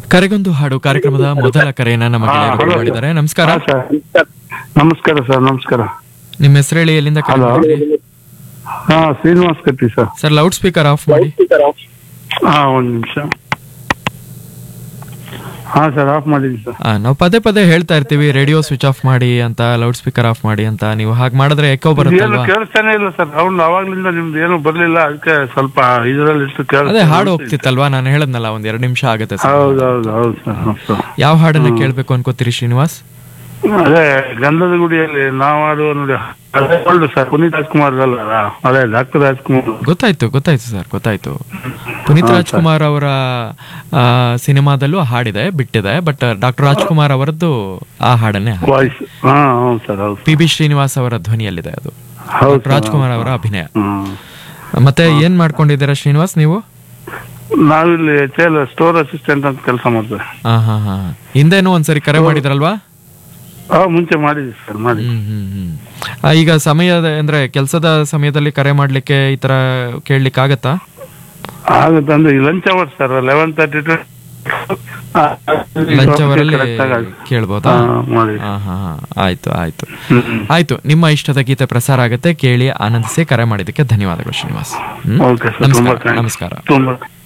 ಕರೆಗೊಂದು ಹಾಡು ಕಾರ್ಯಕ್ರಮದ ಮೊದಲ ಕರೆಯನ್ನ ನಮ್ಮ ಹಾ, ಗೆಳೆಯರು ಹಲೋ. ಮಾಡಿದ್ದಾರೆ ನಮಸ್ಕಾರ ಹಾ, ಸರ್ ನಮಸ್ಕಾರ ಸರ್ ನಮಸ್ಕಾರ ನಿಮ್ಮ ಹೆಸರು ಹೇಳಿ ಎಲ್ಲಿಂದ ಕರೆ ಹಲೋ ಮಾಡಿದ್ರಿ ಹಾ Srinivas Katti sir sir loud speaker off ಮಾಡಿ ಹಾ ಒಂದ್ ನಿಮಿಷ ಹಾ ಸರ್ ಆಫ್ ಮಾಡಿದ್ದೀನಿ ಸರ್ ಆ, ನಾವು ಪದೇ ಪದೇ ಹೇಳ್ತಾ ಇರ್ತೀವಿ ರೇಡಿಯೋ ಸ್ವಿಚ್ ಆಫ್ ಮಾಡಿ ಅಂತ ಲೌಡ್ ಸ್ಪೀಕರ್ ಆಫ್ ಮಾಡಿ ಅಂತ ನೀವು ಹಾಗೆ ಮಾಡಿದ್ರೆ ಎಕೋ ಏನು ಬರುತ್ತಲ್ವಾ ಕೇಳಿಸ್ತಾನೆ ಇಲ್ಲ ಸರ್ ಸೌಂಡ್ ಅವಾಗ್ಲಿಂದ ನಿಮ್ದು ಏನು ಬರ್ಲಿಲ್ಲ ಅದಕ್ಕೆ ಸ್ವಲ್ಪ ಇದರಲ್ಲಿ ಇಷ್ಟು ಕೇಳಿಸ್ ಅದೇ ಹಾಡು ಹೋಗ್ತಿತ್ತಲ್ವಾ ನಾನು ಹೇಳದ್ನಲ್ಲ ಒಂದ್ ಎರಡು ನಿಮಿಷ ಆಗುತ್ತೆ ಸರ್ ಹೌದು ಹೌದು ಹೌದು ಸರ್ ಹೌದು ಸರ್ ಯಾವ ಹಾಡನ್ನ ಕೇಳ್ಬೇಕು ಅನ್ಕೋತೀರಿ ಶ್ರೀನಿವಾಸ್ ಅದೇ ಗಂಧದ ಗುಡಿಯಲ್ಲಿ ನಾವು ಆಡುವ ನೋಡಿ ಅದೇ ಒಳ್ಳೆ ಸರ್ ಪುನೀತ್ ರಾಜ್ಕುಮಾರ್ ಅಲ್ಲ ಅದೇ ಡಾಕ್ಟರ್ ರಾಜ್ಕುಮಾರ್ ಗೊತ್ತಾಯ್ತು ಗೊತ್ತಾಯ್ತು ಸರ್ ಗೊತ್ತಾಯ್ತು ಪುನೀತ್ ರಾಜ್ಕುಮಾರ್ ಅವರ ಆ, ಸಿನಿಮಾದಲ್ಲೂ ಆ ಹಾಡಿದೆ ಬಿಟ್ಟಿದೆ ಬಟ್ ಡಾಕ್ಟರ್ ರಾಜ್ಕುಮಾರ್ ಅವರದ್ದು ಆ ಹಾಡನ್ನೇ ವಾಯ್ಸ್ ಹಾ ಹೌದು ಸರ್ ಹೌದು ಪಿ ಬಿ ಶ್ರೀನಿವಾಸ್ ಅವರ ಧ್ವನಿಯಲ್ಲಿದೆ ಅದು ಹೌದು ಡಾಕ್ಟರ್ ರಾಜ್ಕುಮಾರ್ ಅವರ ಅಭಿನಯ ಹ್ಮ್ ಮತ್ತೆ ಏನ್ ಮಾಡ್ಕೊಂಡಿದ್ದೀರಾ ಶ್ರೀನಿವಾಸ್ ನೀವು ನಾವಿಲ್ಲಿ ಎಚ್ ಎಲ್ ಸ್ಟೋರ್ ಅಸಿಸ್ಟೆಂಟ್ ಅಂತ ಕೆಲಸ ಮಾಡ್ತೇವೆ ಹಾ ಹಾ ಹಾ ಹಿಂದೇನು ಒಂದ್ಸರಿ ಕರೆ ಮಾಡಿದ್ರಲ್ವಾ ಹಾ ಮುಂಚೆ ಮಾಡಿದ್ವಿ ಸರ್ ಮಾಡಿ ಹ್ಮ್ ಹ್ಮ್ ಹ್ಮ್ ಆ, ಈಗ ಸಮಯದ ಅಂದ್ರೆ ಕೆಲಸದ ಸಮಯದಲ್ಲಿ ಕರೆ ಮಾಡ್ಲಿಕ್ಕೆ ಈ ತರ ಕೇಳ್ಲಿಕ್ಕೆ ಆಗತ್ತಾ ಆಗುತ್ತೆ ಅಂದ್ರೆ lunch hour sir eleven thirty to lunch ಅವರಲ್ಲಿ ಕೇಳ್ಬೋದಾ ಮಾಡಿ ಹಾ ಹಾ ಹಾ. ಆಯ್ತು ಆಯ್ತು ಹ್ಮ್, ಹ್ಮ್. ಆಯ್ತು ನಿಮ್ಮ ಇಷ್ಟದ ಗೀತೆ ಪ್ರಸಾರ ಆಗುತ್ತೆ ಕೇಳಿ ಆನಂದಿಸಿ ಕರೆ ಮಾಡಿದ್ದಕ್ಕೆ ಧನ್ಯವಾದಗಳು ಶ್ರೀನಿವಾಸ್ ಹ್ಮ್? ಓಕೆ ಸರ್ ತುಂಬಾ ನಮಸ್ಕಾರ thanks. ನಮಸ್ಕಾರ ತುಂಬಾ